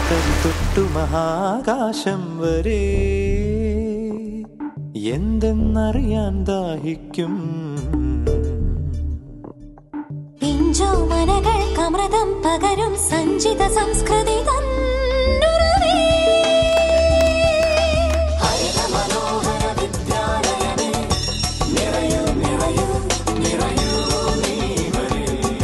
മണൽത്തരി തൊട്ടു മഹാകാശം വരെ എന്തെന്നറിയാൻ ദാഹിക്കും പിഞ്ചോമനകൾക്കമൃതം പകരും സഞ്ചിത സംസ്കൃതി തന്നുറവേ. ഹരിത മനോഹര വിദ്യാലയമേ, നിറയൂ, നിറയൂ, നിറയൂ നീ വരൂ.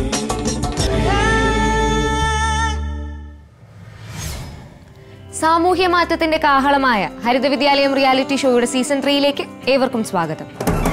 സാമൂഹ്യ മാറ്റത്തിന്റെ കാഹളമായ ഹരിത വിദ്യാലയം റിയാലിറ്റി ഷോയുടെ സീസൺ ത്രീയിലേക്ക് ഏവർക്കും സ്വാഗതം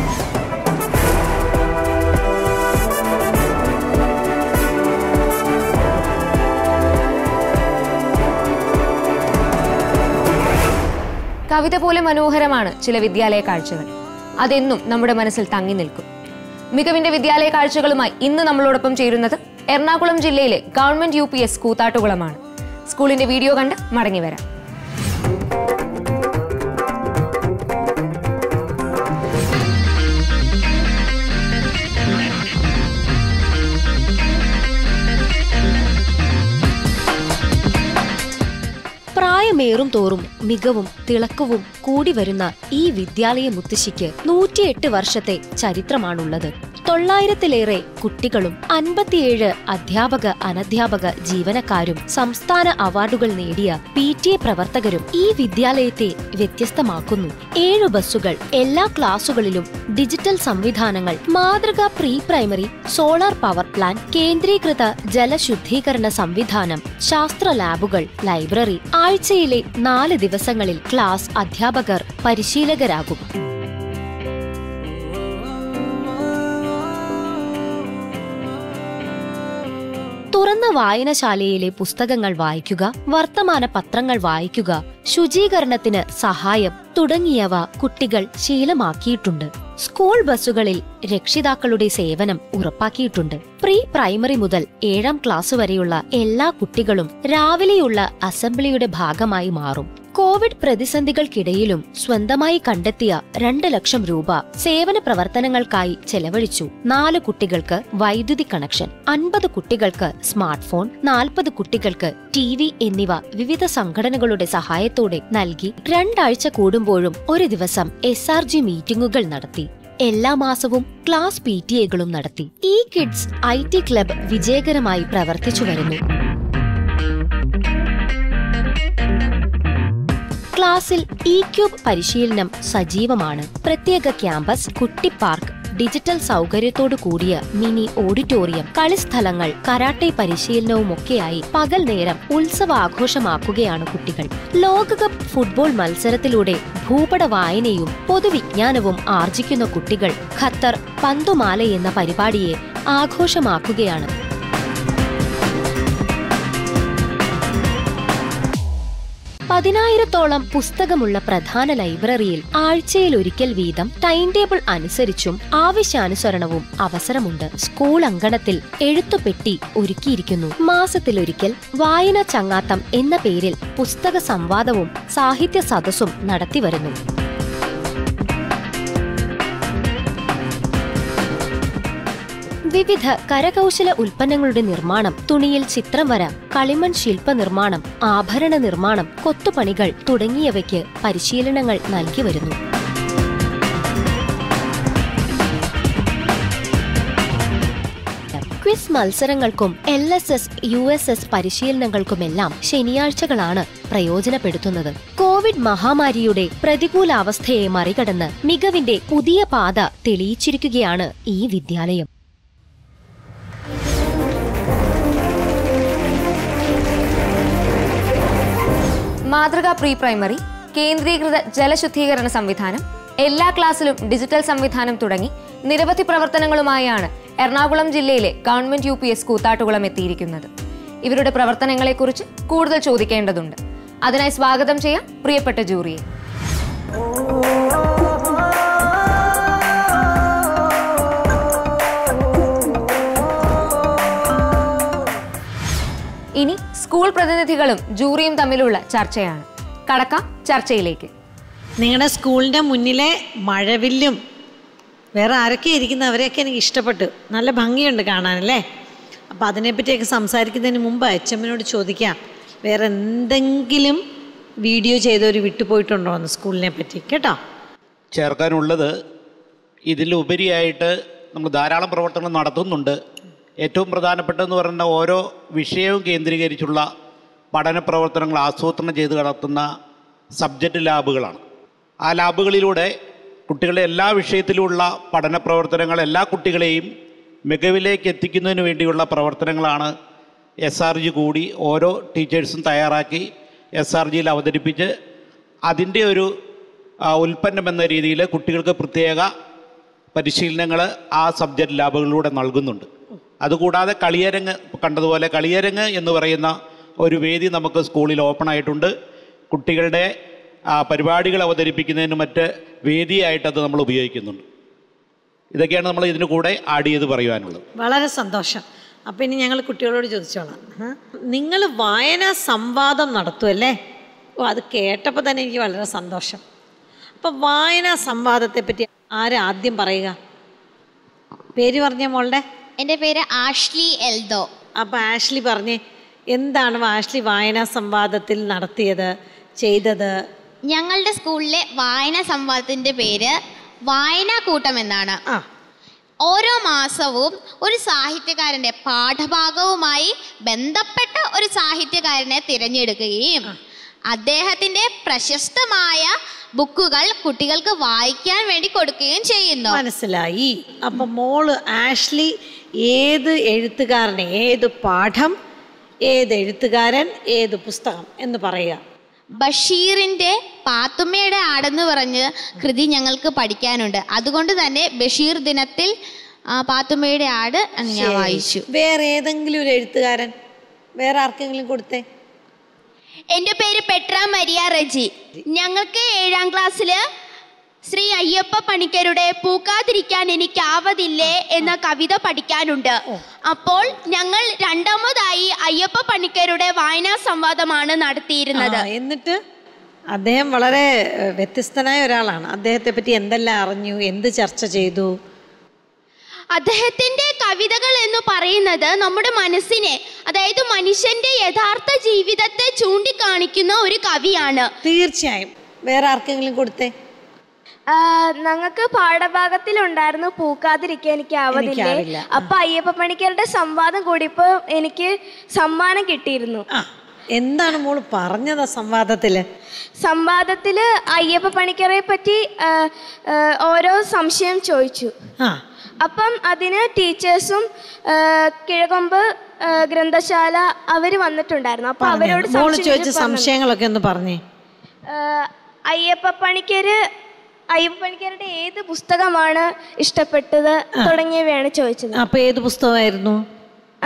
കവിത പോലെ മനോഹരമാണ് ചില വിദ്യാലയ കാഴ്ചകൾ അതെന്നും നമ്മുടെ മനസ്സിൽ തങ്ങി നിൽക്കും മികവിന്റെ വിദ്യാലയ കാഴ്ചകളുമായി ഇന്ന് നമ്മളോടൊപ്പം ചേരുന്നത് എറണാകുളം ജില്ലയിലെ ഗവൺമെന്റ് യു പി എസ് കൂത്താട്ടുകുളമാണ് സ്കൂളിന്റെ വീഡിയോ കണ്ട് മടങ്ങി വരാം പ്രായമേറും തോറും മികവും തിളക്കവും കൂടി വരുന്ന ഈ വിദ്യാലയ മുത്തശ്ശിക്ക് നൂറ്റിയെട്ട് വർഷത്തെ ചരിത്രമാണുള്ളത് തൊള്ളായിരത്തിലേറെ കുട്ടികളും അൻപത്തിയേഴ് അധ്യാപക അനധ്യാപക ജീവനക്കാരും സംസ്ഥാന അവാർഡുകൾ നേടിയ പി ടി എ പ്രവർത്തകരും ഈ വിദ്യാലയത്തെ വ്യത്യസ്തമാക്കുന്നു ഏഴു ബസ്സുകൾ എല്ലാ ക്ലാസുകളിലും ഡിജിറ്റൽ സംവിധാനങ്ങൾ മാതൃകാ pre primary solar power plant കേന്ദ്രീകൃത ജലശുദ്ധീകരണ സംവിധാനം ശാസ്ത്ര ലാബുകൾ ലൈബ്രറി ആഴ്ചയിലെ നാല് ദിവസങ്ങളിൽ ക്ലാസ് അധ്യാപകർ പരിശീലകരാകും തുറന്ന വായനശാലയിലെ പുസ്തകങ്ങൾ വായിക്കുക വർത്തമാന പത്രങ്ങൾ വായിക്കുക ശുചീകരണത്തിന് സഹായം തുടങ്ങിയവ കുട്ടികൾ ശീലമാക്കിയിട്ടുണ്ട് സ്കൂൾ ബസ്സുകളിൽ രക്ഷിതാക്കളുടെ സേവനം ഉറപ്പാക്കിയിട്ടുണ്ട് പ്രീ പ്രൈമറി മുതൽ ഏഴാം ക്ലാസ് വരെയുള്ള എല്ലാ കുട്ടികളും രാവിലെയുള്ള അസംബ്ലിയുടെ ഭാഗമായി മാറും കോവിഡ് പ്രതിസന്ധികൾക്കിടയിലും സ്വന്തമായി കണ്ടെത്തിയ രണ്ട് ലക്ഷം രൂപ സേവന പ്രവർത്തനങ്ങൾക്കായി ചെലവഴിച്ചു നാല് കുട്ടികൾക്ക് വൈദ്യുതി കണക്ഷൻ അൻപത് കുട്ടികൾക്ക് സ്മാർട്ട് ഫോൺ നാൽപ്പത് കുട്ടികൾക്ക് ടി വി എന്നിവ വിവിധ സംഘടനകളുടെ സഹായത്തോടെ നൽകി രണ്ടാഴ്ച കൂടുമ്പോഴും ഒരു ദിവസം എസ് ആർ ജി മീറ്റിംഗുകൾ നടത്തി എല്ലാ മാസവും ക്ലാസ് പി ടി എകളും നടത്തി ഈ കിഡ്സ് ഐ ടി ക്ലബ് വിജയകരമായി പ്രവർത്തിച്ചു വരുന്നു ക്ലാസ്സിൽ ഇ ക്യൂബ് പരിശീലനം സജീവമാണ് പ്രത്യേക ക്യാമ്പസ് കുട്ടി പാർക്ക് ഡിജിറ്റൽ സൗകര്യത്തോടു കൂടിയ മിനി ഓഡിറ്റോറിയം കളിസ്ഥലങ്ങൾ കരാട്ടെ പരിശീലനവുമൊക്കെയായി പകൽ നേരം ഉത്സവാഘോഷമാക്കുകയാണ് കുട്ടികൾ ലോകകപ്പ് ഫുട്ബോൾ മത്സരത്തിലൂടെ ഭൂപട വായനയും പൊതുവിജ്ഞാനവും ആർജിക്കുന്ന കുട്ടികൾ ഖത്തർ പന്തുമാല എന്ന പരിപാടിയെ ആഘോഷമാക്കുകയാണ് പതിനായിരത്തോളം പുസ്തകമുള്ള പ്രധാന ലൈബ്രറിയിൽ ആഴ്ചയിൽ ഒരിക്കൽ വീതം ടൈം ടേബിൾ അനുസരിച്ചും ആവശ്യാനുസരണവും അവസരമുണ്ട് സ്കൂൾ അങ്കണത്തിൽ എഴുത്തുപെട്ടി ഒരുക്കിയിരിക്കുന്നു മാസത്തിലൊരിക്കൽ വായന ചങ്ങാത്തം എന്ന പേരിൽ പുസ്തക സംവാദവും സാഹിത്യ സദസ്സും നടത്തിവരുന്നു വിവിധ കരകൗശല ഉൽപ്പന്നങ്ങളുടെ നിർമ്മാണം തുണിയിൽ ചിത്രം വര കളിമൺ ശില്പ നിർമ്മാണം ആഭരണ നിർമ്മാണം കൊത്തുപണികൾ തുടങ്ങിയവയ്ക്ക് പരിശീലനങ്ങൾ നൽകി വരുന്നു ക്വിസ് മത്സരങ്ങൾക്കും L S S U S S പരിശീലനങ്ങൾക്കുമെല്ലാം ശനിയാഴ്ചകളാണ് പ്രയോജനപ്പെടുത്തുന്നത് കോവിഡ് മഹാമാരിയുടെ പ്രതികൂലാവസ്ഥയെ മറികടന്ന് മികവിന്റെ പുതിയ പാത തെളിയിച്ചിരിക്കുകയാണ് ഈ വിദ്യാലയം മാതൃക പ്രീ പ്രൈമറി കേന്ദ്രീകൃത ജലശുദ്ധീകരണ സംവിധാനം എല്ലാ ക്ലാസ്സിലും ഡിജിറ്റൽ സംവിധാനം തുടങ്ങി നിരവധി പ്രവർത്തനങ്ങളുമായാണ് എറണാകുളം ജില്ലയിലെ government U P S Koothattukulam എത്തിയിരിക്കുന്നത് ഇവരുടെ പ്രവർത്തനങ്ങളെക്കുറിച്ച് കൂടുതൽ ചോദിക്കേണ്ടതുണ്ട് അതിനായി സ്വാഗതം ചെയ്യാം പ്രിയപ്പെട്ട ജൂറിയെ ഇനി സ്കൂൾ പ്രതിനിധികളും ജൂറിയും തമ്മിലുള്ള ചർച്ചയാണ് കടക്കാം ചർച്ചയിലേക്ക് നിങ്ങളുടെ സ്കൂളിൻ്റെ മുന്നിലെ മഴവില്ലും വേറെ ആരൊക്കെ ഇരിക്കുന്ന അവരെയൊക്കെ എനിക്ക് ഇഷ്ടപ്പെട്ടു നല്ല ഭംഗിയുണ്ട് കാണാനല്ലേ അപ്പോൾ അതിനെപ്പറ്റിയൊക്കെ സംസാരിക്കുന്നതിന് മുമ്പ് അച്ഛമ്മനോട് ചോദിക്കാം വേറെ എന്തെങ്കിലും വീഡിയോ ചെയ്തവർ വിട്ടുപോയിട്ടുണ്ടോ എന്ന് സ്കൂളിനെ പറ്റി കേട്ടോ ചേർക്കാനുള്ളത് ഇതിലുപരിയായിട്ട് നമ്മൾ ധാരാളം പ്രവർത്തനങ്ങൾ നടത്തുന്നുണ്ട് ഏറ്റവും പ്രധാനപ്പെട്ടതെന്ന് പറയുന്ന ഓരോ വിഷയവും കേന്ദ്രീകരിച്ചുള്ള പഠന പ്രവർത്തനങ്ങൾ ആസൂത്രണം ചെയ്ത് നടത്തുന്ന സബ്ജക്റ്റ് ലാബുകളാണ് ആ ലാബുകളിലൂടെ കുട്ടികളുടെ എല്ലാ വിഷയത്തിലുമുള്ള പഠന പ്രവർത്തനങ്ങൾ എല്ലാ കുട്ടികളെയും മികവിലേക്ക് എത്തിക്കുന്നതിന് വേണ്ടിയുള്ള പ്രവർത്തനങ്ങളാണ് എസ് ആർ ജി കൂടി ഓരോ ടീച്ചേഴ്സും തയ്യാറാക്കി എസ് ആർ ജിയിൽ അവതരിപ്പിച്ച് അതിൻ്റെ ഒരു ആ, ഉൽപ്പന്നം എന്ന രീതിയിൽ കുട്ടികൾക്ക് പ്രത്യേക പരിശീലനങ്ങൾ ആ സബ്ജക്റ്റ് ലാബുകളിലൂടെ നൽകുന്നുണ്ട് അതുകൂടാതെ കളിയരങ്ങ് കണ്ടതുപോലെ കളിയരങ്ങ് എന്ന് പറയുന്ന ഒരു വേദി നമുക്ക് സ്കൂളിൽ ഓപ്പൺ ആയിട്ടുണ്ട് കുട്ടികളുടെ ആ, പരിപാടികൾ അവതരിപ്പിക്കുന്നതിന് മറ്റ് വേദിയായിട്ട് അത് നമ്മൾ ഉപയോഗിക്കുന്നുണ്ട് ഇതൊക്കെയാണ് നമ്മൾ ഇതിന് കൂടെ ആഡ് ചെയ്ത് പറയുവാനുള്ളത് വളരെ സന്തോഷം അപ്പം ഇനി ഞങ്ങൾ കുട്ടികളോട് ചോദിച്ചോളാം നിങ്ങൾ വായനാ സംവാദം നടത്തുമല്ലേ ഓ അത് കേട്ടപ്പോൾ തന്നെ എനിക്ക് വളരെ സന്തോഷം അപ്പം വായനാ സംവാദത്തെ പറ്റി ആരാ ആദ്യം പറയുക പേര് പറഞ്ഞ മോളുടെ എൻ്റെ പേര് ആഷ്ലി എൽദോ അപ്പം ആഷ്ലി പറഞ്ഞേ എന്താണ് ആഷ്ലി വായനാ സംവാദത്തിൽ നടത്തിയത് ചെയ്തത് ഞങ്ങളുടെ സ്കൂളിലെ വായനാ സംവാദത്തിൻ്റെ പേര് വായനാക്കൂട്ടം എന്നാണ് ആ ഓരോ മാസവും ഒരു സാഹിത്യകാരൻ്റെ പാഠഭാഗവുമായി ബന്ധപ്പെട്ട ഒരു സാഹിത്യകാരനെ തിരഞ്ഞെടുക്കുകയും അദ്ദേഹത്തിൻ്റെ പ്രശസ്തമായ ബുക്കുകൾ കുട്ടികൾക്ക് വായിക്കാൻ വേണ്ടി കൊടുക്കുകയും ചെയ്യുന്നു മനസ്സിലായി അപ്പം മോള് ആഷ്ലി ഏത് എഴുത്തുകാരനെ ഏത് പാഠം ഏത് എഴുത്തുകാരൻ ഏത് പുസ്തകം എന്ന് പറയുക ബഷീറിന്റെ പാത്തുമ്മയുടെ ആടെന്ന് പറഞ്ഞ് കൃതി ഞങ്ങൾക്ക് പഠിക്കാനുണ്ട് അതുകൊണ്ട് തന്നെ ബഷീർ ദിനത്തിൽ ആ, പാത്തുമ്മയുടെ ആട് അങ്ങ് ഞാൻ വായിച്ചു വേറെ ഏതെങ്കിലും ഒരു എഴുത്തുകാരൻ വേറെ ആർക്കെങ്കിലും കൊടുത്തേ എൻ്റെ പേര് പെട്ര മരിയ റജി ഞങ്ങൾക്ക് ഏഴാം ക്ലാസ്സില് ശ്രീ അയ്യപ്പ പണിക്കരുടെ പൂക്കാതിരിക്കാൻ എനിക്കാവതില്ലേ എന്ന കവിത പഠിക്കാനുണ്ട് അപ്പോൾ ഞങ്ങൾ രണ്ടാമതായി അയ്യപ്പ പണിക്കരുടെ വായനാ സംവാദമാണ് നടത്തിയിരുന്നത് ആ, എന്നിട്ട് അദ്ദേഹം വളരെ ഏഹ്, വ്യത്യസ്തനായ ഒരാളാണ് അദ്ദേഹത്തെ പറ്റി എന്തെല്ലാം അറിഞ്ഞു എന്ത് ചർച്ച ചെയ്തു അദ്ദേഹത്തിന്റെ കവിതകൾ എന്ന് പറയുന്നത് നമ്മുടെ മനസ്സിനെ അതായത് മനുഷ്യന്റെ യഥാർത്ഥ ജീവിതത്തെ ചൂണ്ടിക്കാണിക്കുന്ന ഒരു കവിയാണ് തീർച്ചയായും വേറെ ആർക്കെങ്കിലും കൊടുത്തേ ഞങ്ങൾക്ക് പാഠഭാഗത്തിലുണ്ടായിരുന്നു പൂക്കാതിരിക്കാൻ എനിക്ക് ആവതില്ലേ എനിക്കാവില്ല. അപ്പൊ അയ്യപ്പ പണിക്കരുടെ സംവാദം കൂടിയപ്പോ എനിക്ക് സമ്മാനം കിട്ടിയിരുന്നു ആ എന്താണ് മോള് പറഞ്ഞത് ആ സംവാദത്തില് സംവാദത്തില് അയ്യപ്പ പണിക്കരെ പറ്റി ആ, ആ, ഓരോ സംശയം ചോദിച്ചു ആ അപ്പം അതിന് ടീച്ചേഴ്സും ആ, കിഴകൊമ്പ് ആ, ഗ്രന്ഥശാല അവര് വന്നിട്ടുണ്ടായിരുന്നു അപ്പൊ അവരോട് മോള് സംശയം ചോദിച്ച പറഞ്ഞു. സംശയങ്ങളൊക്കെ ഒന്ന് പറഞ്ഞേ ആ, അയ്യപ്പ പണിക്കര് അയ്യപ്പ പണിക്കരുടെ ഏത് പുസ്തകമാണ് ഇഷ്ടപ്പെട്ടത് തുടങ്ങിയവയാണ് ചോദിച്ചത് അപ്പൊ ഏത് പുസ്തകമായിരുന്നു ആ,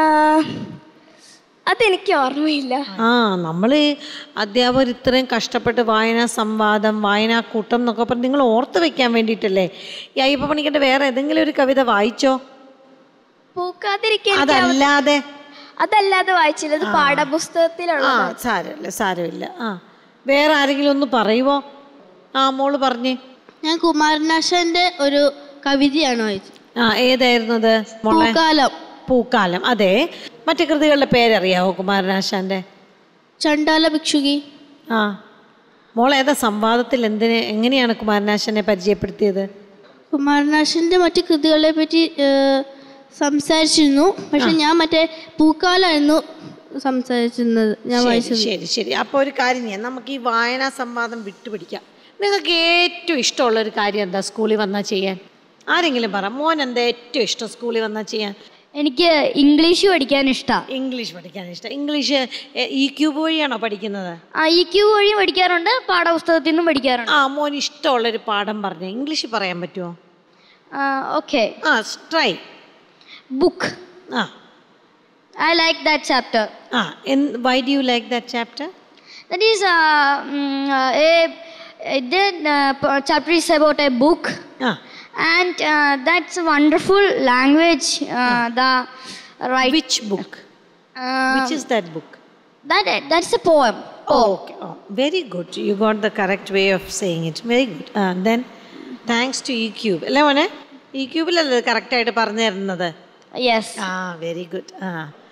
അതെനിക്ക് ഓർമ്മയില്ല ആ നമ്മൾ അധ്യാപകർ ഇത്രയും കഷ്ടപ്പെട്ട് വായനാ സംവാദം വായനാക്കൂട്ടം എന്നൊക്കെ പറഞ്ഞ് നിങ്ങൾ ഓർത്ത് വെക്കാൻ വേണ്ടിയിട്ടല്ലേ ഈ അയ്യപ്പ പണിക്കൻ്റെ വേറെ ഏതെങ്കിലും ഒരു കവിത വായിച്ചോ പൂക്കാതിരിക്കാൻ എനിക്ക് അവ- അതല്ലാതെ അതല്ലാതെ വായിച്ചില്ല ഇത് പാഠപുസ്തകത്തിലുള്ള ആ സാരമില്ല സാരമില്ല ആ വേറെ ആരെങ്കിലും ഒന്ന് പറയുവോ ആ മോള് പറഞ്ഞേ ഞാൻ കുമാരനാശന്റെ ഒരു കവിതയാണ് വായിച്ചത് ആ ഏതായിരുന്നു അത് മോളെ പൂക്കാലം പൂക്കാലം അതെ മറ്റു കൃതികളുടെ പേരറിയാവോ കുമാരനാശാന്റെ ചണ്ടാല ഭിക്ഷുകി ആ മോൾ ഏതാ സംവാദത്തിൽ എന്തിന് എങ്ങനെയാണ് കുമാരനാശനെ പരിചയപ്പെടുത്തിയത് കുമാരനാശന്റെ മറ്റു കൃതികളെ പറ്റി ഏഹ്, സംസാരിച്ചിരുന്നു പക്ഷെ ഞാൻ മറ്റേ പൂക്കാലായിരുന്നു സംസാരിച്ചിരുന്നത് ഞാൻ ശരി, വായിച്ചത് ശരി ശരി അപ്പോൾ ഒരു കാര്യം ചെയ്യാം നമുക്ക് ഈ വായനാ സംവാദം വിട്ടുപിടിക്കാം നിങ്ങൾക്ക് ഏറ്റവും ഇഷ്ടമുള്ള ഒരു കാര്യം എന്താ സ്കൂളിൽ വന്നാൽ ചെയ്യാൻ ആരെങ്കിലും പറ മോൻ എന്താ ഏറ്റവും ഇഷ്ടം സ്കൂളിൽ വന്നാൽ ചെയ്യാൻ എനിക്ക് ഇംഗ്ലീഷ് പഠിക്കാൻ ഇഷ്ടമാണ് ഇംഗ്ലീഷ് പഠിക്കാൻ ഇഷ്ടം ഇംഗ്ലീഷ് ഈ ക്യൂബ് വഴിയാണോ പഠിക്കുന്നത് ഐ ക്യു വഴി പഠിക്കാറുണ്ട് പാഠപുസ്തകത്തിൽ നിന്നും പഠിക്കാറുണ്ട് ആ മോൻ ഇഷ്ടമുള്ളൊരു പാഠം പറഞ്ഞേ ഇംഗ്ലീഷ് പറയാൻ പറ്റുമോ okay ah try book ah I like that chapter ah why do you like that chapter That is uh, mm, uh, a, a then, uh, p- chapter is about a book, ആ and uh, that's a wonderful language. Uh, the right. Which book Uh, which is that book that that's a poem. Okay oh very good you got the correct way of saying it very good ah then thanks to E cube അല്ലേ മോനെ E ക്യൂബിലല്ലേ കറക്റ്റായിട്ട് പറഞ്ഞു തരുന്നത് Yes. ആ very good ആ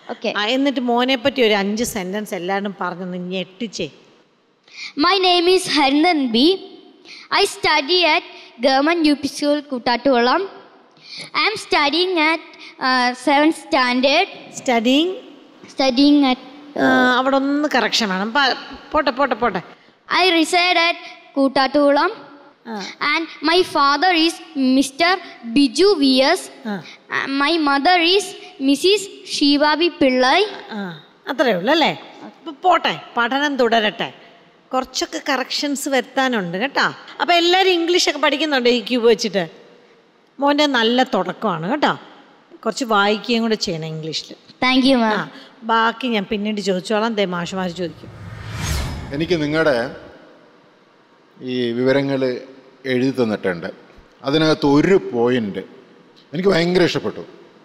okay ആ, എന്നിട്ട് മോനെ പറ്റി ഒരു അഞ്ച് സെന്റൻസ് എല്ലാവരും പറഞ്ഞൊന്ന് ഞെട്ടിച്ചേ My name is Harinan B. I study at Government UP School Kutatualam. I am studying at uh, 7th standard, studying studying at. അവിടെ ഒന്ന് കറക്ഷൻ വേണം പ- പോട്ടെ പോട്ടെ പോട്ടെ I reside at Kutatualam. And my father is Mr. Biju V.S. Uh, my mother is Mrs. Shivabi Pillai. ആ അത്രേ ഉള്ളൂ അല്ലേ അപ്പൊ പോട്ടെ പഠനം തുടരട്ടെ കുറച്ചൊക്കെ കറക്ഷൻസ് വരുത്താനുണ്ട് കേട്ടോ അപ്പോൾ എല്ലാവരും ഇംഗ്ലീഷൊക്കെ പഠിക്കുന്നുണ്ട് ഈ ക്യൂബ് വെച്ചിട്ട് മോൻ്റെ നല്ല തുടക്കമാണ് കേട്ടോ കുറച്ച് വായിക്കുകയും കൂടെ ചെയ്യണം ഇംഗ്ലീഷിൽ Thank you, ആ ma'am. ബാക്കി ഞാൻ പിന്നീട് ചോദിച്ചോളാം ദേ മാഷുമാർ ചോദിക്കും എനിക്ക് നിങ്ങളുടെ ഈ വിവരങ്ങൾ എഴുതി തന്നിട്ടുണ്ട് അതിനകത്ത് ഒരു പോയിൻ്റ് എനിക്ക് ഭയങ്കര ഇഷ്ടപ്പെട്ടു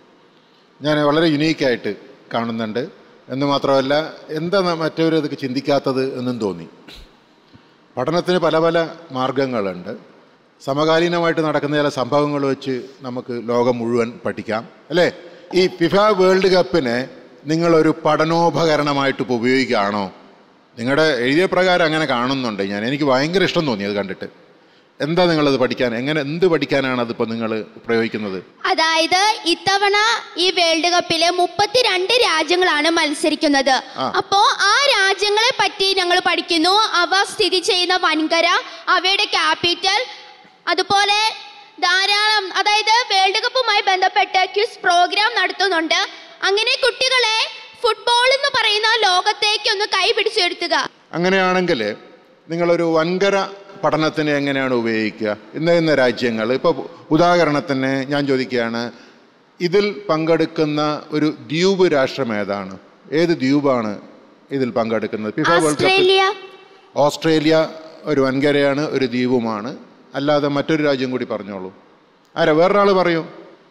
ഞാൻ വളരെ യുണീക്കായിട്ട് കാണുന്നുണ്ട് എന്ന് മാത്രമല്ല എന്താ മറ്റവർ ഇതൊക്കെ ചിന്തിക്കാത്തത് എന്നും തോന്നി പഠനത്തിന് പല പല മാർഗങ്ങളുണ്ട് സമകാലീനമായിട്ട് നടക്കുന്ന ചില സംഭവങ്ങൾ വെച്ച് നമുക്ക് ലോകം മുഴുവൻ പഠിക്കാം അല്ലേ ഈ ഫിഫ വേൾഡ് കപ്പിനെ നിങ്ങളൊരു പഠനോപകരണമായിട്ട് ഇപ്പോൾ ഉപയോഗിക്കുകയാണോ നിങ്ങളുടെ എഴുതിയ പ്രകാരം അങ്ങനെ കാണുന്നുണ്ട് ഞാൻ എനിക്ക് ഭയങ്കര ഇഷ്ടം തോന്നി അത് കണ്ടിട്ട് എന്താ നിങ്ങളത് പഠിക്കാൻ എങ്ങനെ എന്ത് പഠിക്കാനാണ് അതിപ്പോൾ നിങ്ങൾ പ്രയോഗിക്കുന്നത് അതായത് ഇത്തവണ ഈ വേൾഡ് കപ്പില് മുപ്പത്തിരണ്ട് രാജ്യങ്ങളാണ് മത്സരിക്കുന്നത് ആ. അപ്പോ ആ രാജ്യങ്ങളെ പറ്റി ഞങ്ങൾ പഠിക്കുന്നു അവ സ്ഥിതി ചെയ്യുന്ന വൻകര അവയുടെ ക്യാപിറ്റൽ അതുപോലെ ധാരാളം അതായത് വേൾഡ് കപ്പുമായി ബന്ധപ്പെട്ട് ക്വിസ് പ്രോഗ്രാം നടത്തുന്നുണ്ട് അങ്ങനെ കുട്ടികളെ ഫുട്ബോൾ എന്ന് പറയുന്ന ലോകത്തേക്ക് ഒന്ന് കൈപിടിച്ചെടുത്തുക അങ്ങനെയാണെങ്കിൽ നിങ്ങളൊരു വൻകര പഠനത്തിന് എങ്ങനെയാണ് ഉപയോഗിക്കുക ഇന്ന ഇന്ന രാജ്യങ്ങൾ ഇപ്പോൾ ഉദാഹരണത്തിന് ഞാൻ ചോദിക്കുകയാണ് ഇതിൽ പങ്കെടുക്കുന്ന ഒരു ദ്വീപ് രാഷ്ട്രം ഏതാണ് ഏത് ദ്വീപാണ് ഇതിൽ പങ്കെടുക്കുന്നത് ഫിഫ വേൾഡ് കപ്പിൽ Australia. ഓസ്ട്രേലിയ ഒരു വൻകരയാണ് ഒരു ദ്വീപുമാണ് അല്ലാതെ മറ്റൊരു രാജ്യം കൂടി പറഞ്ഞോളൂ ആരാ വേറൊരാൾ പറയൂ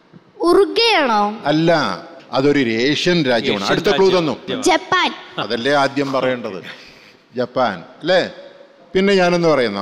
ഉറുഗയാണോ അല്ല അതൊരു ഏഷ്യൻ രാജ്യമാണ് അടുത്ത ക്ലൂ തന്നു ജപ്പാൻ അതല്ലേ ആദ്യം പറയേണ്ടത് ജപ്പാൻ അല്ലേ പിന്നെ ഞാനെന്ന് പറയുന്ന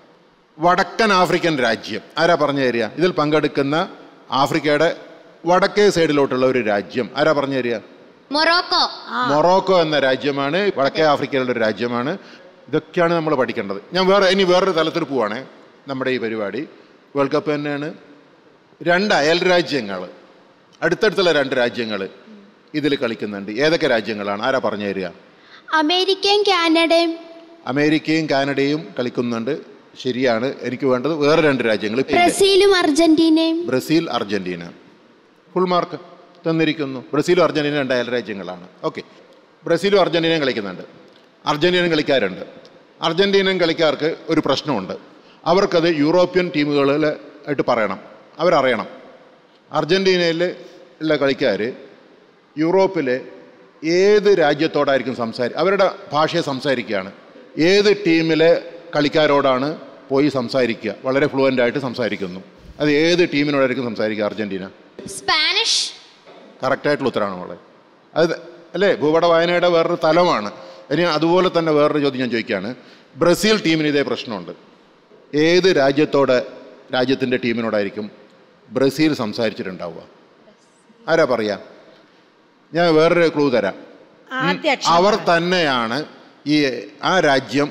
വടക്കൻ ആഫ്രിക്കൻ രാജ്യം ആരാ പറഞ്ഞു തരിക ഇതിൽ പങ്കെടുക്കുന്ന ആഫ്രിക്കയുടെ വടക്കേ സൈഡിലോട്ടുള്ള ഒരു രാജ്യം ആരാ പറഞ്ഞു തരിക മൊറോക്കോ മൊറോക്കോ എന്ന രാജ്യമാണ് വടക്കേ ആഫ്രിക്കയിലുള്ള ഒരു രാജ്യമാണ് ഇതൊക്കെയാണ് നമ്മൾ പഠിക്കേണ്ടത് ഞാൻ വേറെ ഇനി വേറൊരു തലത്തിൽ പോവാണേ നമ്മുടെ ഈ പരിപാടി വേൾഡ് കപ്പ് തന്നെയാണ് രണ്ട് അയൽ രാജ്യങ്ങൾ അടുത്തടുത്തുള്ള രണ്ട് രാജ്യങ്ങൾ ഇതിൽ കളിക്കുന്നുണ്ട് ഏതൊക്കെ രാജ്യങ്ങളാണ് ആരാ പറഞ്ഞു തരിക അമേരിക്കയും കാനഡയും അമേരിക്കയും കാനഡയും കളിക്കുന്നുണ്ട് ശരിയാണ് എനിക്ക് വേണ്ടത് വേറെ രണ്ട് രാജ്യങ്ങൾ പിന്നെ ബ്രസീലും അർജന്റീനയും ബ്രസീൽ അർജന്റീന ഫുൾ മാർക്ക് തന്നിരിക്കുന്നു ബ്രസീലും അർജന്റീന രണ്ട് അയൽ രാജ്യങ്ങളാണ് ഓക്കെ ബ്രസീലും അർജന്റീനയും കളിക്കുന്നുണ്ട് അർജന്റീനയും കളിക്കാരുണ്ട് അർജന്റീനൻ കളിക്കാർക്ക് ഒരു പ്രശ്നമുണ്ട് അവർക്കത് യൂറോപ്യൻ ടീമുകളിൽ ആയിട്ട് പറയണം അവരറിയണം അർജന്റീനയിൽ ഉള്ള കളിക്കാർ യൂറോപ്പിലെ ഏത് രാജ്യത്തോടായിരിക്കും സംസാരി അവരുടെ ഭാഷയെ സംസാരിക്കുകയാണ് ഏത് ടീമിലെ കളിക്കാരോടാണ് പോയി സംസാരിക്കുക വളരെ ഫ്ലുവൻ്റ് ആയിട്ട് സംസാരിക്കുന്നു അത് ഏത് ടീമിനോടായിരിക്കും സംസാരിക്കുക അർജന്റീന സ്പാനിഷ് കറക്റ്റായിട്ടുള്ള ഉത്തരമാണ് മോളെ അത് അല്ലേ ഭൂപട വായനയുടെ വേറൊരു തലമാണ് ഇനി അതുപോലെ തന്നെ വേറൊരു ചോദ്യം ഞാൻ ചോദിക്കുകയാണ് ബ്രസീൽ ടീമിന് ഇതേ പ്രശ്നമുണ്ട് ഏത് രാജ്യത്തോടെ രാജ്യത്തിൻ്റെ ടീമിനോടായിരിക്കും ബ്രസീൽ സംസാരിച്ചിട്ടുണ്ടാവുക ആരാ പറയാ ഞാൻ വേറൊരു ക്ലൂ തരാം ആദ്യ അക്ഷരം അവർ തന്നെയാണ് ഈ ആ രാജ്യം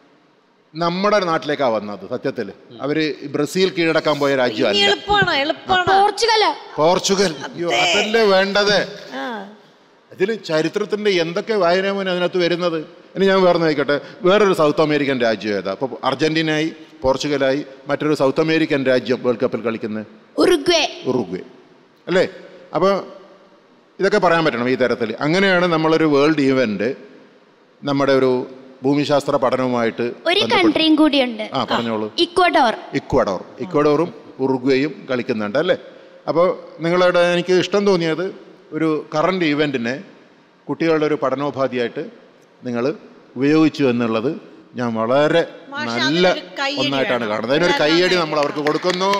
നമ്മുടെ നാട്ടിലേക്കാണ് വന്നത് സത്യത്തിൽ അവര് ബ്രസീൽ കീഴടക്കാൻ പോയ ഇനി രാജ്യമല്ല എളുപ്പമാണ് എളുപ്പമാണ് പോർച്ചുഗല് പോർച്ചുഗൽ അയ്യോ അതല്ലേ വേണ്ടത് ആ ഇതിൽ ചരിത്രത്തിന്റെ എന്തൊക്കെ വായനാമോൻ അതിനകത്ത് വരുന്നത് ഇനി ഞാൻ വേറെ നോക്കട്ടെ വേറൊരു സൗത്ത് അമേരിക്കൻ രാജ്യം ഏതാ അപ്പോൾ അർജന്റീനയായി പോർച്ചുഗലായി മറ്റൊരു സൗത്ത് അമേരിക്കൻ രാജ്യം വേൾഡ് കപ്പിൽ കളിക്കുന്നത് ഉറുഗ്വേ ഉറുഗ്വേ അല്ലേ അപ്പോൾ ഇതൊക്കെ പറയാൻ പറ്റണം ഈ തരത്തിൽ അങ്ങനെയാണ് നമ്മളൊരു വേൾഡ് ഈവൻ്റ് നമ്മുടെ ഒരു ഭൂമിശാസ്ത്ര പഠനവുമായിട്ട് ഒരു ബന്ധപ്പെട്ട്- കൺട്രിയും കൂടിയുണ്ട് ആ പറഞ്ഞോളൂ ഇക്വഡോർ ഇക്വഡോർ ഇക്വഡോറും ഉറുഗ്വേയും കളിക്കുന്നുണ്ട് അല്ലേ അപ്പോൾ നിങ്ങളുടെ എനിക്ക് ഇഷ്ടം തോന്നിയത് ഒരു കറണ്ട് ഈവൻറ്റിനെ കുട്ടികളുടെ ഒരു പഠനോപാധിയായിട്ട് നിങ്ങൾ ഉപയോഗിച്ചു എന്നുള്ളത് ഞാൻ വളരെ മാഷെ, നല്ല അതിനൊരു കയ്യടി ഒന്നായിട്ടാണ് വേണം. കാണുന്നത് അതിനൊരു കയ്യടി നമ്മൾ അവർക്ക് കൊടുക്കുന്നു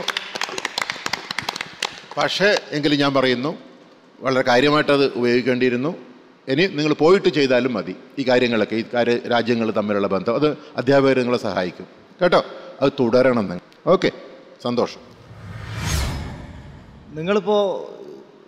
പക്ഷേ എങ്കിലും ഞാൻ പറയുന്നു വളരെ കാര്യമായിട്ടത് ഉപയോഗിക്കേണ്ടിയിരുന്നു ഇനി നിങ്ങൾ പോയിട്ട് ചെയ്താലും മതി ഈ കാര്യങ്ങളൊക്കെ ഈ കാര്യ രാജ്യങ്ങൾ തമ്മിലുള്ള ബന്ധം അത് അധ്യാപകർ നിങ്ങളെ സഹായിക്കും കേട്ടോ അത് തുടരണം നിങ്ങൾ ഓക്കെ സന്തോഷം നിങ്ങളിപ്പോൾ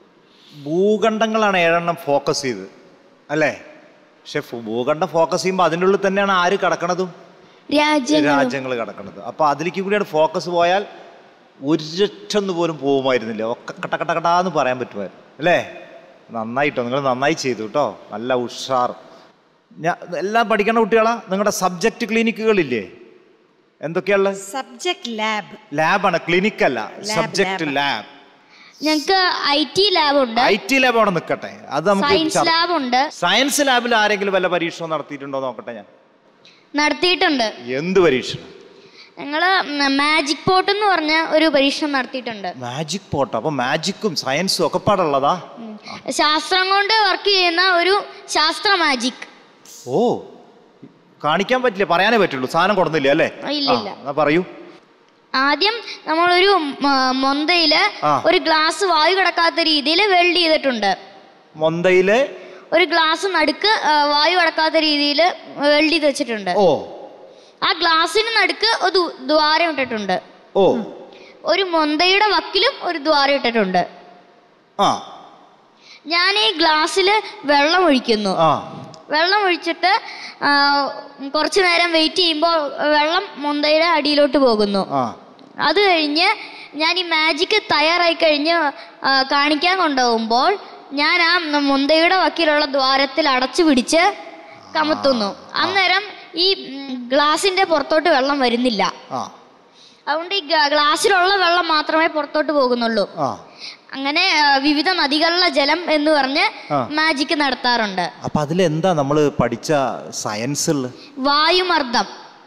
ഭൂഖണ്ഡങ്ങളാണ് ഏഴെണ്ണം ഫോക്കസ് ചെയ്ത് അല്ലേ പക്ഷെ ഫു- ഭൂഖണ്ഡം ഫോക്കസ് ചെയ്യുമ്പോൾ അതിൻ്റെ ഉള്ളിൽ തന്നെയാണ് ആര് കിടക്കണതും രാജ്യങ്ങളും രാജ്യങ്ങൾ കിടക്കുന്നത് അപ്പോൾ അതിലേക്ക് കൂടിയാണ് ഫോക്കസ് പോയാൽ ഒരൊറ്റൊന്ന് പോലും പോകുമായിരുന്നില്ല ഒക്കെ കട്ട കട്ട കടാന്ന് പറയാൻ പറ്റുമായിരുന്നു അല്ലേ നന്നായിട്ടോ നിങ്ങൾ നന്നായി ചെയ്തു കേട്ടോ നല്ല ഉഷാർ ഞാൻ എല്ലാം പഠിക്കേണ്ട കുട്ടികളാ നിങ്ങളുടെ സബ്ജക്റ്റ് ക്ലിനിക്കുകളില്ലേ എന്തൊക്കെയുള്ള സബ്ജക്ട് ലാബ് ലാബാണ് ക്ലിനിക് അല്ല Lab, സബ്ജക്ട് lab. ലാബ് ഞങ്ങൾക്ക് ഐ ടി ലാബ് ഉണ്ട് ഐ ടി ലാബ് അവിടെ നിൽക്കട്ടെ അത് നമുക്ക് സയൻസ് ചർച്ച- ലാബ് ഉണ്ട് സയൻസ് ലാബിൽ ആരെങ്കിലും വല്ല പരീക്ഷണം നടത്തിയിട്ടുണ്ടോ നോക്കട്ടെ ഞാൻ നടത്തിയിട്ടുണ്ട് എന്ത് പരീക്ഷണം ഞങ്ങൾ മാജിക് പോട്ട് എന്ന് പറഞ്ഞ ഒരു പരീക്ഷണം നടത്തിയിട്ടുണ്ട് മാജിക് പോട്ട് അപ്പൊ മാജിക്കും സയൻസും ഒക്കെ പാടുള്ളതാ ശാസ്ത്രം കൊണ്ട് വർക്ക് ചെയ്യുന്ന ഒരു ശാസ്ത്ര മാജിക് ഓ കാണിക്കാൻ പറ്റില്ല പറയാനേ പറ്റുള്ളൂ സാധനം കൊടുന്നില്ല അല്ലേ ഇല്ല, ഇല്ല. ആ, എന്നാ പറയൂ ആദ്യം നമ്മളൊരു മ- മൊന്തയില് ആ. ഒരു ഗ്ലാസ് വായു കടക്കാത്ത രീതിയിൽ വെൽഡ് ചെയ്തിട്ടുണ്ട് മൊന്തയില് ഒരു ഗ്ലാസ് നടുക്ക് ആ, വായു കടക്കാത്ത രീതിയിൽ വെൽഡ് ചെയ്ത് വെച്ചിട്ടുണ്ട് ഓ ആ ഗ്ലാസ്സിന് നടുക്ക് ഒരു ദു- ദ്വാരം ഇട്ടിട്ടുണ്ട് ഓ ഒരു മൊന്തയുടെ വക്കിലും ഒരു ദ്വാരം ഇട്ടിട്ടുണ്ട് ആ ഞാൻ ഈ ഗ്ലാസ്സിൽ വെള്ളം ഒഴിക്കുന്നു ആ വെള്ളം ഒഴിച്ചിട്ട് ആ, കുറച്ച് നേരം വെയിറ്റ് ചെയ്യുമ്പോൾ വെള്ളം മൊന്തയുടെ അടിയിലോട്ട് പോകുന്നു ആ അത് കഴിഞ്ഞ് ഞാൻ ഈ മാജിക്ക് തയ്യാറായി കഴിഞ്ഞ് ആ, കാണിക്കാൻ കൊണ്ടുപോകുമ്പോൾ ഞാൻ ആ മുന്തയുടെ വക്കിലുള്ള ദ്വാരത്തിൽ അടച്ചു പിടിച്ച് കമത്തുന്നു അന്നേരം ഈ ഉം, ഗ്ലാസിന്റെ പുറത്തോട്ട് വെള്ളം വരുന്നില്ല ആ അതുകൊണ്ട് ഈ ഗ്ലാ- ഗ്ലാസ്സിലുള്ള വെള്ളം മാത്രമേ പുറത്തോട്ട് പോകുന്നുള്ളൂ ആ അങ്ങനെ ആ, വിവിധ നദികളിലെ ജലം എന്ന് പറഞ്ഞ് ആ. മാജിക്ക് നടത്താറുണ്ട് അപ്പൊ അതിലെന്താ നമ്മൾ പഠിച്ച സയൻസ് വായുമർദ്ദം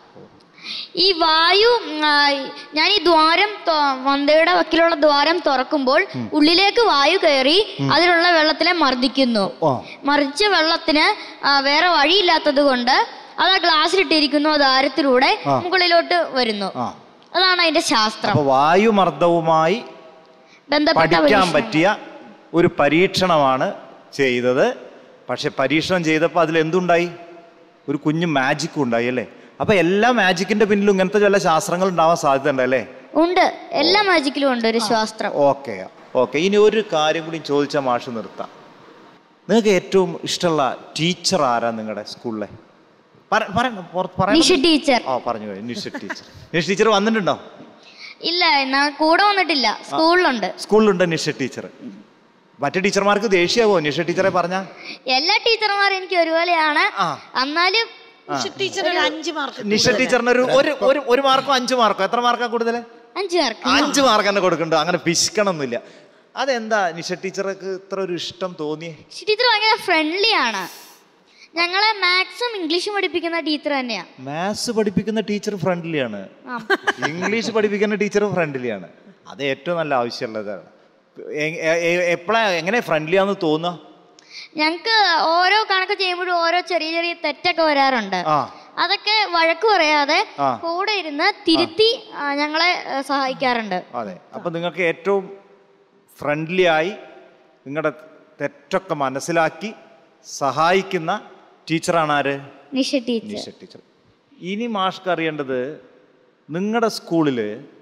ഈ വായു ഉം, ആ, ഞാൻ ഈ ദ്വാരം തൊ- മന്തയുടെ വക്കിലുള്ള ദ്വാരം തുറക്കുമ്പോൾ ഉള്ളിലേക്ക് വായു കയറി അതിലുള്ള വെള്ളത്തിനെ മർദ്ദിക്കുന്നു മറിച്ച വെള്ളത്തിന് ആ, വേറെ വഴിയില്ലാത്തത് കൊണ്ട് അത് ആ ഗ്ലാസ്സിലിട്ടിരിക്കുന്നു ആ ദ്വാരത്തിലൂടെ ആ. മുകളിലോട്ട് വരുന്നു ആ അതാണ് അതിന്റെ ശാസ്ത്രം അപ്പൊ വായുമർദ്ദവുമായി ബന്ധപ്പെട്ട പഠിക്കാൻ പരീക്ഷണം. പറ്റിയ ഒരു പരീക്ഷണമാണ് ചെയ്തത് പക്ഷെ പരീക്ഷണം ചെയ്തപ്പോൾ അതിൽ എന്തുണ്ടായി ഒരു കുഞ്ഞു മാജിക്കും ഉണ്ടായി അല്ലേ അപ്പൊ എല്ലാ മാജിക്കിന്റെ പിന്നിലും ഇങ്ങനത്തെ ചില ശാസ്ത്രങ്ങൾ ഉണ്ടാവാൻ സാധ്യത ഉണ്ടല്ലേ ഉണ്ട് എല്ലാ മാജിക്കിലും ഉണ്ട് ഒരു ശാസ്ത്രം ഓക്കെ ഓക്കെ ഇനി ഒരു കാര്യം കൂടി ചോദിച്ചാൽ മാഷ് നിർത്താം നിങ്ങൾക്ക് ഏറ്റവും ഇഷ്ടമുള്ള ടീച്ചർ ആരാ നിങ്ങളുടെ സ്കൂളിലെ പറ- പറയണം, പുറത്ത് പറയണം. നിഷ ടീച്ചർ ആ പറഞ്ഞു കഴിഞ്ഞു നിഷ ടീച്ചർ നിഷ ടീച്ചർ വന്നിട്ടുണ്ടോ ഇല്ല ന- കൂടെ വന്നിട്ടില്ല സ്കൂളിലുണ്ട് സ്കൂളിലുണ്ട് നിഷ ടീച്ചർ മറ്റു ടീച്ചർമാർക്ക് ദേഷ്യമാവോ നിഷ ടീച്ചറെ പറഞ്ഞ എല്ലാ ടീച്ചർമാരും എനിക്ക് ഒരുപോലെയാണ് എന്നാലും ടീച്ചർ ഒരു അഞ്ച് മാർക്ക് നിഷ ടീച്ചറിന് ഒരു ഒരു ഒരു ഒരു മാർക്കോ അഞ്ച് മാർക്കോ എത്ര മാർക്കാ കൂടുതൽ അഞ്ചു പേർക്ക് അഞ്ച് മാർക്ക് തന്നെ കൊടുക്കണ്ടോ അങ്ങനെ പിശിക്കണമെന്നില്ല അതെന്താ നിഷ ടീച്ചർക്ക് ഇത്ര ഒരു ഇഷ്ടം തോന്നിയേ ടീച്ചർ ഭയങ്കര ഫ്രണ്ട്ലി ആണ് ഞങ്ങളെ മാത്സും ഇംഗ്ലീഷും പഠിപ്പിക്കുന്ന ടീച്ചർ തന്നെയാ മാത്സ് പഠിപ്പിക്കുന്ന ടീച്ചർ ഫ്രണ്ട്ലിയാണ് ആ. ഇംഗ്ലീഷ് പഠിപ്പിക്കുന്ന ടീച്ചർ ഫ്രണ്ട്ലിയാണ് അത് ഏറ്റവും നല്ല ആവശ്യമുള്ളതാണ് എപ്പോഴാ എങ്ങനെ ഫ്രണ്ട്ലിയാന്ന് തോന്നുക ഞങ്ങക്ക് ഓരോ കണക്ക് ചെയ്യുമ്പോഴും ഓരോ ചെറിയ ചെറിയ തെറ്റൊക്കെ വരാറുണ്ട് ആ അതൊക്കെ വഴക്ക് പറയാതെ ആ. കൂടെ ഇരുന്ന് തിരുത്തി ആ, ഞങ്ങളെ ഏ, സഹായിക്കാറുണ്ട് അതെ അപ്പം നിങ്ങൾക്ക് ഏറ്റവും ഫ്രണ്ട്ലി ആയി നിങ്ങളുടെ തെറ്റൊക്കെ മനസ്സിലാക്കി സഹായിക്കുന്ന ടീച്ചറാണ് ആര് നിഷ ടീച്ചർ നിഷ ടീച്ചർ ഇനി മാഷ്ക്ക് അറിയേണ്ടത് നിങ്ങളുടെ സ്കൂളിൽ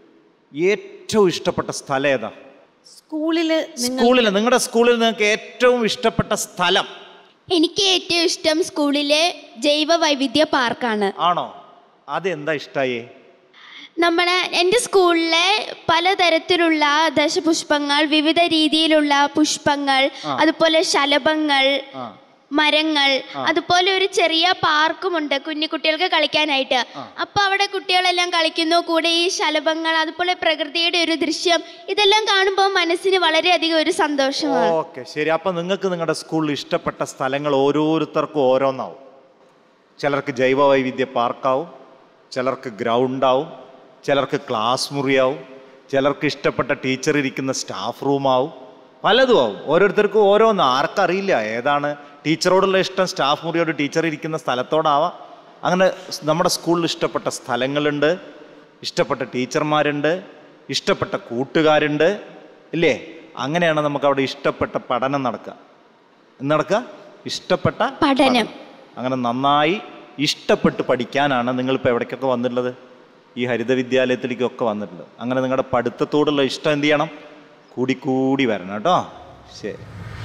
ഏറ്റവും ഇഷ്ടപ്പെട്ട സ്ഥലം ഏതാ സ്കൂളില് സ്കൂളിൽ നിങ്ങളുടെ സ്കൂളിൽ നിങ്ങൾക്ക് ഏറ്റവും ഇഷ്ടപ്പെട്ട സ്ഥലം എനിക്ക് ഏറ്റവും ഇഷ്ടം സ്കൂളിലെ ജൈവ വൈവിധ്യ പാർക്കാണ് ആണോ അതെന്താ ഇഷ്ടായേ നമ്മുടെ എൻ്റെ സ്കൂളിലെ പലതരത്തിലുള്ള ദശപുഷ്പങ്ങൾ വിവിധ രീതിയിലുള്ള പുഷ്പങ്ങൾ ആ. അതുപോലെ ശലഭങ്ങൾ ആ മരങ്ങൾ ആ. അതുപോലെ ഒരു ചെറിയ പാർക്കുമുണ്ട് കുഞ്ഞു കുട്ടികൾക്ക് കളിക്കാനായിട്ട് അപ്പൊ അവിടെ കുട്ടികളെല്ലാം കളിക്കുന്നു കൂടെ ഈ ശലഭങ്ങൾ അതുപോലെ പ്രകൃതിയുടെ ഒരു ദൃശ്യം ഇതെല്ലാം കാണുമ്പോൾ മനസ്സിന് വളരെയധികം ഒരു സന്തോഷമാണ് ഓക്കെ ശരി അപ്പം നിങ്ങൾക്ക് നിങ്ങളുടെ സ്കൂളിൽ ഇഷ്ടപ്പെട്ട സ്ഥലങ്ങൾ ഓരോരുത്തർക്കും ഓരോന്നാവും ചിലർക്ക് ജൈവ വൈവിധ്യ പാർക്കാവും ചിലർക്ക് ഗ്രൗണ്ടാവും ചിലർക്ക് ക്ലാസ് മുറിയാവും ചിലർക്ക് ഇഷ്ടപ്പെട്ട ടീച്ചർ ഇരിക്കുന്ന സ്റ്റാഫ് റൂമാവും പലതും ആവും ഓരോരുത്തർക്കും ഓരോന്ന് ആർക്കറിയില്ല ഏതാണ് ടീച്ചറോടുള്ള ഇഷ്ടം സ്റ്റാഫ് മുറിയോട് ടീച്ചർ ഇരിക്കുന്ന സ്ഥലത്തോടാവാം അങ്ങനെ സ് നമ്മുടെ സ്കൂളിൽ ഇഷ്ടപ്പെട്ട സ്ഥലങ്ങളുണ്ട് ഇഷ്ടപ്പെട്ട ടീച്ചർമാരുണ്ട് ഇഷ്ടപ്പെട്ട കൂട്ടുകാരുണ്ട് ഇല്ലേ അങ്ങനെയാണ് നമുക്ക് അവിടെ ഇഷ്ടപ്പെട്ട പഠനം നടക്കുക എന്ത് നടക്കുക ഇഷ്ടപ്പെട്ട പഠനം അങ്ങനെ നന്നായി ഇഷ്ടപ്പെട്ട് പഠിക്കാനാണ് നിങ്ങളിപ്പോൾ എവിടേക്കൊക്കെ വന്നിട്ടുള്ളത് ഈ ഹരിത വിദ്യാലയത്തിലേക്കൊക്കെ വന്നിട്ടുള്ളത് അങ്ങനെ നിങ്ങളുടെ പഠിത്തത്തോടുള്ള ഇഷ്ടം എന്ത് ചെയ്യണം കൂടിക്കൂടി വരണം കേട്ടോ ശരി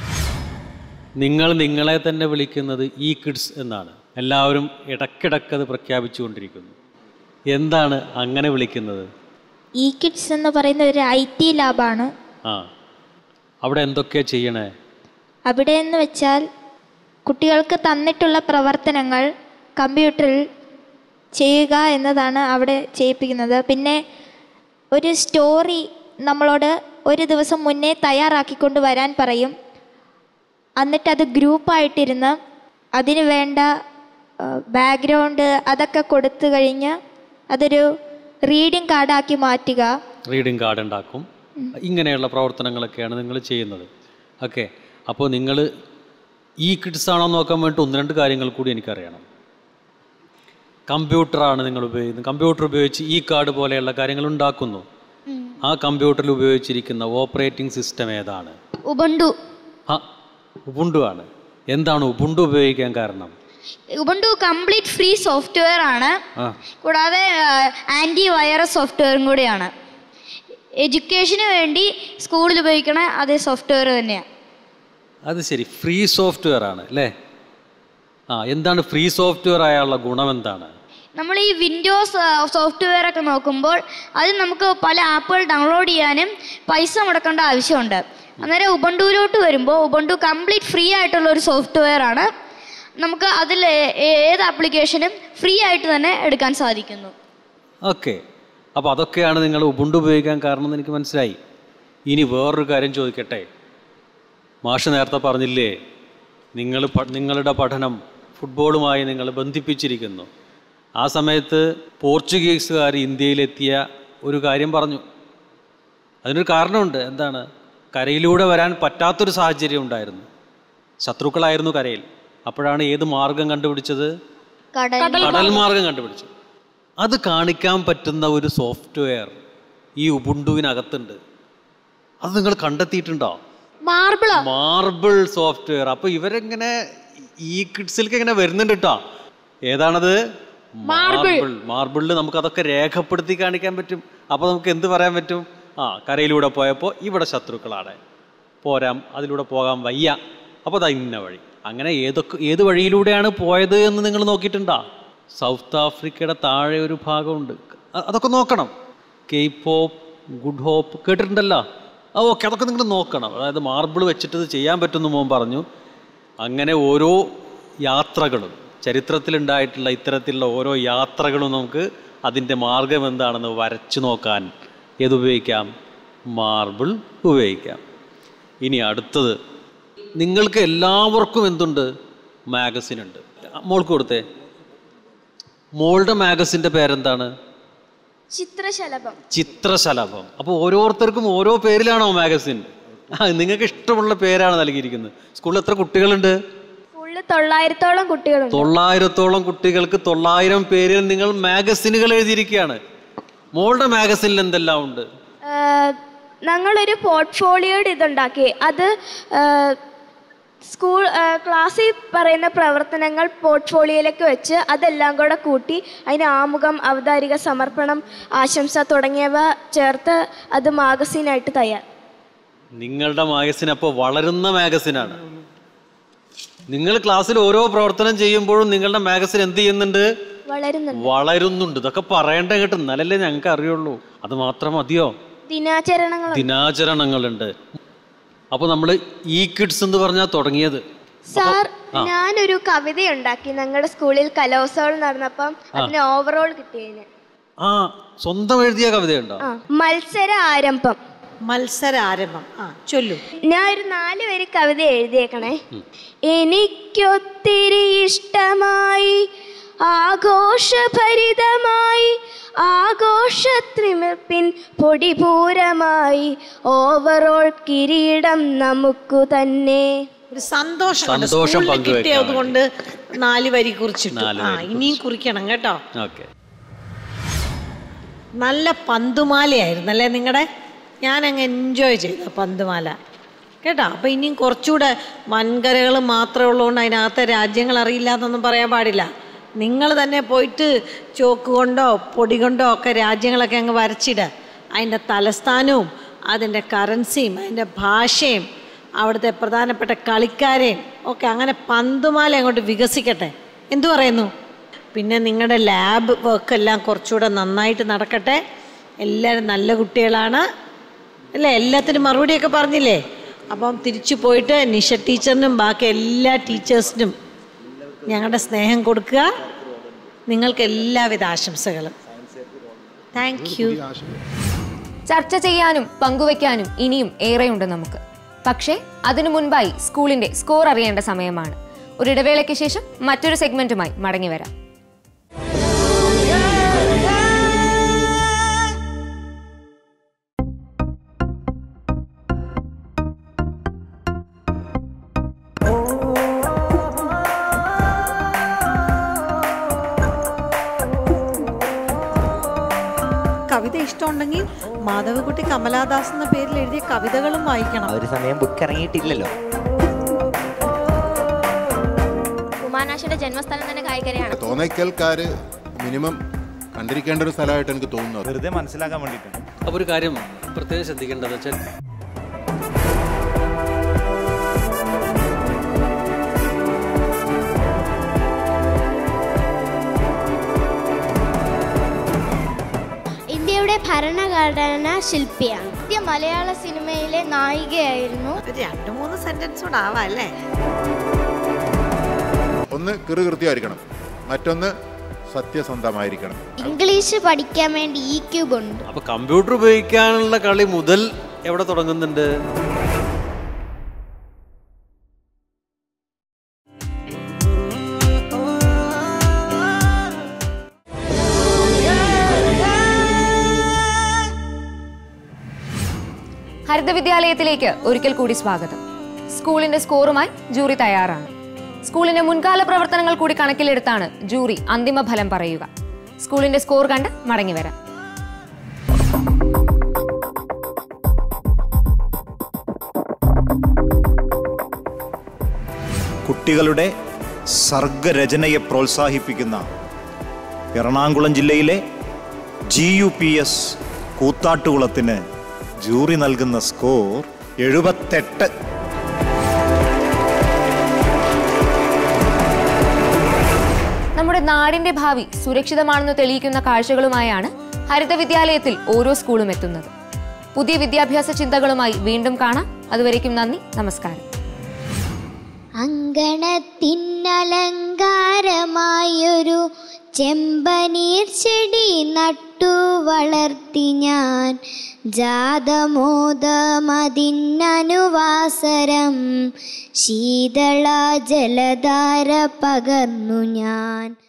നിങ്ങൾ നിങ്ങളെ തന്നെ വിളിക്കുന്നത് ഈ കിഡ്സ് എന്നാണ് എല്ലാവരും ഇടയ്ക്കിടയ്ക്കത് പ്രഖ്യാപിച്ചുകൊണ്ടിരിക്കുന്നു എന്താണ് അങ്ങനെ വിളിക്കുന്നത് ഇ കിഡ്സ് എന്ന് പറയുന്ന ഒരു ഐ ടി ലാബാണ് ആ അവിടെ എന്തൊക്കെയാണ് ചെയ്യണേ അവിടെ എന്ന് വെച്ചാൽ കുട്ടികൾക്ക് തന്നിട്ടുള്ള പ്രവർത്തനങ്ങൾ കമ്പ്യൂട്ടറിൽ ചെയ്യുക എന്നതാണ് അവിടെ ചെയ്യിപ്പിക്കുന്നത് പിന്നെ ഒരു സ്റ്റോറി നമ്മളോട് ഒരു ദിവസം മുന്നേ തയ്യാറാക്കിക്കൊണ്ട് വരാൻ പറയും എന്നിട്ട് അത് ഗ്രൂപ്പായിട്ടിരുന്ന് അതിന് വേണ്ട ബാക്ക്ഗ്രൗണ്ട് അതൊക്കെ കൊടുത്തു കഴിഞ്ഞ് അതൊരു റീഡിംഗ് കാർഡാക്കി മാറ്റുക റീഡിംഗ് കാർഡ് ഉണ്ടാക്കും ഇങ്ങനെയുള്ള പ്രവർത്തനങ്ങളൊക്കെയാണ് നിങ്ങൾ ചെയ്യുന്നത് ഓക്കെ അപ്പോൾ നിങ്ങൾ ഈ കിഡ്സ് ആണോ നോക്കാൻ വേണ്ടി ഒന്ന് രണ്ട് കാര്യങ്ങൾ കൂടി എനിക്കറിയണം കമ്പ്യൂട്ടറാണ് നിങ്ങൾ ഉപയോഗിക്കുന്നത് കമ്പ്യൂട്ടർ ഉപയോഗിച്ച് ഈ കാർഡ് പോലെയുള്ള കാര്യങ്ങൾ ഉണ്ടാക്കുന്നു ആ കമ്പ്യൂട്ടറിൽ ഉപയോഗിച്ചിരിക്കുന്ന ഓപ്പറേറ്റിംഗ് സിസ്റ്റം ഏതാണ് ഉബണ്ടു ആ ഉബുണ്ടു ആണ് എന്താണ് ഉബുണ്ടു ഉപയോഗിക്കാൻ കാരണം ഉബണ്ടു കംപ്ലീറ്റ് ഫ്രീ സോഫ്റ്റ്വെയർ ആണ് ആ കൂടാതെ ആൻറ്റി വൈറസ് സോഫ്റ്റ്വെയറും കൂടിയാണ് എഡ്യൂക്കേഷന് വേണ്ടി സ്കൂളിൽ ഉപയോഗിക്കണ അതേ സോഫ്റ്റ്വെയർ തന്നെയാണ് അത് ശരി ഫ്രീ സോഫ്റ്റ്വെയർ ആണ് അല്ലേ ആ എന്താണ് ഫ്രീ സോഫ്റ്റ്വെയർ ആയുള്ള ഗുണം എന്താണ് നമ്മൾ ഈ വിൻഡോസ് സോഫ്റ്റ്വെയർ ഒക്കെ നോക്കുമ്പോൾ അത് നമുക്ക് പല ആപ്പുകൾ ഡൗൺലോഡ് ചെയ്യാനും പൈസ മുടക്കേണ്ട ആവശ്യമുണ്ട് അന്നേരം ഉബണ്ടുവിലോട്ട് വരുമ്പോൾ ഉബണ്ടു കംപ്ലീറ്റ് ഫ്രീ ആയിട്ടുള്ള ഒരു സോഫ്റ്റ്വെയർ ആണ് നമുക്ക് അതിൽ ഏത് ആപ്ലിക്കേഷനും ഫ്രീ ആയിട്ട് തന്നെ എടുക്കാൻ സാധിക്കുന്നു ഓക്കെ അപ്പോൾ അതൊക്കെയാണ് നിങ്ങൾ ഉബുണ്ടു ഉപയോഗിക്കാൻ കാരണം എന്ന് എനിക്ക് മനസ്സിലായി ഇനി വേറൊരു കാര്യം ചോദിക്കട്ടെ മാഷ് നേരത്തെ പറഞ്ഞില്ലേ നിങ്ങൾ പ- നിങ്ങളുടെ പഠനം ഫുട്ബോളുമായി നിങ്ങൾ ബന്ധിപ്പിച്ചിരിക്കുന്നു ആ സമയത്ത് പോർച്ചുഗീസുകാർ ഇന്ത്യയിലെത്തിയ ഒരു കാര്യം പറഞ്ഞു അതിനൊരു കാരണമുണ്ട് എന്താണ് കരയിലൂടെ വരാൻ പറ്റാത്തൊരു സാഹചര്യം ഉണ്ടായിരുന്നു ശത്രുക്കളായിരുന്നു കരയിൽ അപ്പോഴാണ് ഏത് മാർഗം കണ്ടുപിടിച്ചത് കടൽ മാർഗം കണ്ടുപിടിച്ചു അത് കാണിക്കാൻ പറ്റുന്ന ഒരു സോഫ്റ്റ്വെയർ ഈ ഉബുണ്ടുവിനകത്തുണ്ട് അത് നിങ്ങൾ കണ്ടെത്തിയിട്ടുണ്ടോ മാർബിളോ മാർബിൾ സോഫ്റ്റ്വെയർ അപ്പൊ ഇവരെങ്ങനെ ഈ കിഡ്സിലേക്ക് ഇങ്ങനെ വരുന്നുണ്ട് കേട്ടോ ഏതാണത് മാർബിൾ മാർബിളിൽ നമുക്ക് അതൊക്കെ രേഖപ്പെടുത്തി കാണിക്കാൻ പറ്റും അപ്പൊ നമുക്ക് എന്ത് പറയാൻ പറ്റും ആ കരയിലൂടെ പോയപ്പോൾ ഇവിടെ ശത്രുക്കളാണ് പോരാം അതിലൂടെ പോകാൻ വയ്യ അപ്പോൾ അതാ ഇന്ന വഴി അങ്ങനെ ഏതൊക്കെ ഏത് വഴിയിലൂടെയാണ് പോയത് എന്ന് നിങ്ങൾ നോക്കിയിട്ടുണ്ടോ സൗത്ത് ആഫ്രിക്കയുടെ താഴെ ഒരു ഭാഗമുണ്ട് അ- അതൊക്കെ നോക്കണം കേപ്പ് ഹോപ്പ് ഗുഡ് ഹോപ്പ് കേട്ടിട്ടുണ്ടല്ലോ ആ ഓക്കെ അതൊക്കെ നിങ്ങൾ നോക്കണം അതായത് മാർബിൾ വെച്ചിട്ട് ഇത് ചെയ്യാൻ പറ്റുമെന്ന് മോൻ പറഞ്ഞു അങ്ങനെ ഓരോ യാത്രകളും ചരിത്രത്തിലുണ്ടായിട്ടുള്ള ഇത്തരത്തിലുള്ള ഓരോ യാത്രകളും നമുക്ക് അതിൻ്റെ മാർഗം എന്താണെന്ന് വരച്ചു നോക്കാൻ ഏതുപയോഗിക്കാം മാർബിൾ ഉപയോഗിക്കാം ഇനി അടുത്തത് നിങ്ങൾക്ക് എല്ലാവർക്കും എന്തുണ്ട് മാഗസിൻ ഉണ്ട് മോൾക്ക് കൊടുത്തേ മോളുടെ മാഗസിൻ്റെ പേരെന്താണ് ചിത്രശലഭം ചിത്രശലഭം അപ്പോൾ ഓരോരുത്തർക്കും ഓരോ പേരിലാണോ മാഗസിൻ ആ നിങ്ങൾക്ക് ഇഷ്ടമുള്ള പേരാണ് നൽകിയിരിക്കുന്നത് സ്കൂളിൽ എത്ര കുട്ടികളുണ്ട് സ്കൂളിൽ തൊള്ളായിരത്തോളം കുട്ടികളുണ്ട് തൊള്ളായിരത്തോളം കുട്ടികൾക്ക് തൊള്ളായിരം പേരിൽ നിങ്ങൾ മാഗസിനുകൾ എഴുതിയിരിക്കുകയാണ് മോളുടെ മാഗസിനിൽ എന്തെല്ലാം ഉണ്ട് ഏഹ്, ഞങ്ങളൊരു പോർട്ട്ഫോളിയോയുടെ ഇതുണ്ടാക്കി അത് ഏഹ്, സ്കൂൾ ഏഹ്, ക്ലാസ്സിൽ പറയുന്ന പ്രവർത്തനങ്ങൾ പോർട്ട്ഫോളിയോയിലേക്ക് വെച്ച് അതെല്ലാം കൂടെ കൂട്ടി അതിന് ആമുഖം ഔപചാരിക സമർപ്പണം ആശംസ തുടങ്ങിയവ ചേർത്ത് അത് മാഗസീനായിട്ട് തയ്യാർ നിങ്ങളുടെ മാഗസിൻ അപ്പോൾ വളരുന്ന മാഗസിനാണ് നിങ്ങൾ ക്ലാസ്സിൽ ഓരോ പ്രവർത്തനം ചെയ്യുമ്പോഴും നിങ്ങളുടെ മാഗസിൻ എന്ത് ചെയ്യുന്നുണ്ട് വളരുന്നുണ്ട് വളരുന്നുണ്ട് ഇതൊക്കെ പറയേണ്ട കേട്ട് എന്നാലല്ലേ ഞങ്ങൾക്ക് അറിയുള്ളൂ അത് മാത്രം മതിയോ ദിനാചരണങ്ങൾ ദിനാചരണങ്ങളുണ്ട് അപ്പോൾ നമ്മൾ ഈ കിഡ്സ് എന്ന് പറഞ്ഞാൽ തുടങ്ങിയത് സാർ ആ. ഞാനൊരു കവിത ഉണ്ടാക്കി ഞങ്ങളുടെ സ്കൂളിൽ കലോത്സവം നടന്നപ്പം അതിന് ഓവറോൾ കിട്ടിയതിന് ആ സ്വന്തം എഴുതിയ കവിതയുണ്ടോ ആ മത്സര ആരംഭം മത്സരാരംഭം ആ ചൊല്ലു ഞാൻ ഒരു നാല് വരി കവിത എഴുതിയേക്കണേ എനിക്കൊത്തിരി ഇഷ്ടമായി ആഘോഷഭരിതമായി ആഘോഷത്രിമിപ്പിൻ പൊടിപൂരമായി ഓവറോൾ കിരീടം നമുക്കു തന്നെ ഒരു സന്തോഷം കണ്ടോ? സന്തോഷം സ്കൂളിൽ പങ്കുവെക്കാൻ കിട്ടിയത് കൊണ്ട് നാല് വരി കുറിച്ചിട്ടു നാല് ആ വരി ഇനിയും കുറിക്കണം കേട്ടോ ഓക്കെ നല്ല പന്തുമാലയായിരുന്നു അല്ലേ നിങ്ങളുടെ ഞാനങ്ങ് എൻജോയ് ചെയ്തു പന്തുമാല കേട്ടോ അപ്പോൾ ഇനിയും കുറച്ചുകൂടെ വൻകരകൾ മാത്രമേ ഉള്ളതുകൊണ്ട് അതിനകത്തെ രാജ്യങ്ങൾ അറിയില്ല എന്നൊന്നും പറയാൻ പാടില്ല നിങ്ങൾ തന്നെ പോയിട്ട് ചോക്ക് കൊണ്ടോ പൊടി കൊണ്ടോ ഒക്കെ രാജ്യങ്ങളൊക്കെ അങ്ങ് വരച്ചിടുക അതിൻ്റെ തലസ്ഥാനവും അതിൻ്റെ കറൻസിയും അതിൻ്റെ ഭാഷയും അവിടുത്തെ പ്രധാനപ്പെട്ട കളിക്കാരെയും ഒക്കെ അങ്ങനെ പന്തുമാല അങ്ങോട്ട് വികസിക്കട്ടെ എന്തു പറയുന്നു പിന്നെ നിങ്ങളുടെ ലാബ് വർക്കെല്ലാം കുറച്ചുകൂടെ നന്നായിട്ട് നടക്കട്ടെ എല്ലാവരും നല്ല കുട്ടികളാണ് അല്ലേ എല്ലാത്തിനും മറുപടിയൊക്കെ പറഞ്ഞില്ലേ അപ്പം തിരിച്ചു പോയിട്ട് നിഷ ടീച്ചറിനും ബാക്കി എല്ലാ ടീച്ചേഴ്സിനും ഞങ്ങളുടെ സ്നേഹം കൊടുക്കുക നിങ്ങൾക്ക് എല്ലാവിധ ആശംസകളും താങ്ക് യു ചർച്ച ചെയ്യാനും പങ്കുവയ്ക്കാനും ഇനിയും ഏറെയുണ്ട് നമുക്ക് പക്ഷേ അതിനു മുൻപായി സ്കൂളിന്റെ സ്കോർ അറിയേണ്ട സമയമാണ് ഒരു ഇടവേളയ്ക്ക് ശേഷം മറ്റൊരു സെഗ്മെന്റുമായി മടങ്ങി വരാം കവിത ഇഷ്ടമുണ്ടെങ്കിൽ മാധവകുട്ടി കമലാദാസ് എന്ന പേരിൽ എഴുതിയ കവിതകളും വായിക്കണം ഒരു സമയം ബുക്ക് ഇറങ്ങിയിട്ടില്ലല്ലോ കുമാരനാശന്റെ ജന്മസ്ഥലം തന്നെ കായികരയാണ് തോന്നയ്ക്കൽക്കാര് മിനിമം കണ്ടിരിക്കേണ്ട ഒരു സ്ഥലമായിട്ട് എനിക്ക് തോന്നുന്നത് വെറുതെ മനസ്സിലാക്കാൻ വേണ്ടിയിട്ടാണ് അപ്പോൾ ഒരു കാര്യം പ്രത്യേകം ശ്രദ്ധിക്കേണ്ടത് വെച്ചാൽ ഇന്ത്യയുടെ ഭരണഘടന ശില്പിയാണ് ആദ്യ മലയാള സിനിമയിലെ നായികയായിരുന്നു രണ്ട് മൂന്ന് സെന്റൻസ് കൂടെ ആവാം അല്ലേ ഒന്ന് കൃത്യമായിരിക്കണം മറ്റൊന്ന് സത്യസന്ധമായിരിക്കണം ഇംഗ്ലീഷ് പഠിക്കാൻ വേണ്ടി ഈ ക്യൂബ് ഉണ്ട് അപ്പൊ കമ്പ്യൂട്ടർ ഉപയോഗിക്കാനുള്ള കളി മുതൽ എവിടെ തുടങ്ങുന്നുണ്ട് ഹരിത വിദ്യാലയത്തിലേക്ക് ഒരിക്കൽ കൂടി സ്വാഗതം സ്കൂളിന്റെ സ്കോറുമായി ജൂറി തയ്യാറാണ് സ്കൂളിന്റെ മുൻകാല പ്രവർത്തനങ്ങൾ കൂടി കണക്കിലെടുത്താണ് ജൂറി അന്തിമ ഫലം പറയുക സ്കൂളിന്റെ സ്കോർ കണ്ട് മടങ്ങി വരാം കുട്ടികളുടെ സർഗരചനയെ പ്രോത്സാഹിപ്പിക്കുന്ന എറണാകുളം ജില്ലയിലെ ജി യു പി എസ് കൂത്താട്ടുകുളത്തിന് ജൂറി നൽകുന്ന സ്കോർ എഴുപത്തെട്ട് നമ്മുടെ നാടിന്റെ ഭാവി സുരക്ഷിതമാണെന്ന് തെളിയിക്കുന്ന കാഴ്ചകളുമായാണ് ഹരിത വിദ്യാലയത്തിൽ ഓരോ സ്കൂളും എത്തുന്നത് പുതിയ വിദ്യാഭ്യാസ ചിന്തകളുമായി വീണ്ടും കാണാം അതുവരേക്കും നന്ദി നമസ്കാരം അങ്കണത്തിനലങ്കാരമായൊരു ചെമ്പനീർ ചെടി നട്ടു വളർത്തി ഞാൻ ജാതമോദമതിന്നനുവാസരം ശീതള ജലധാര പകർന്നു ഞാൻ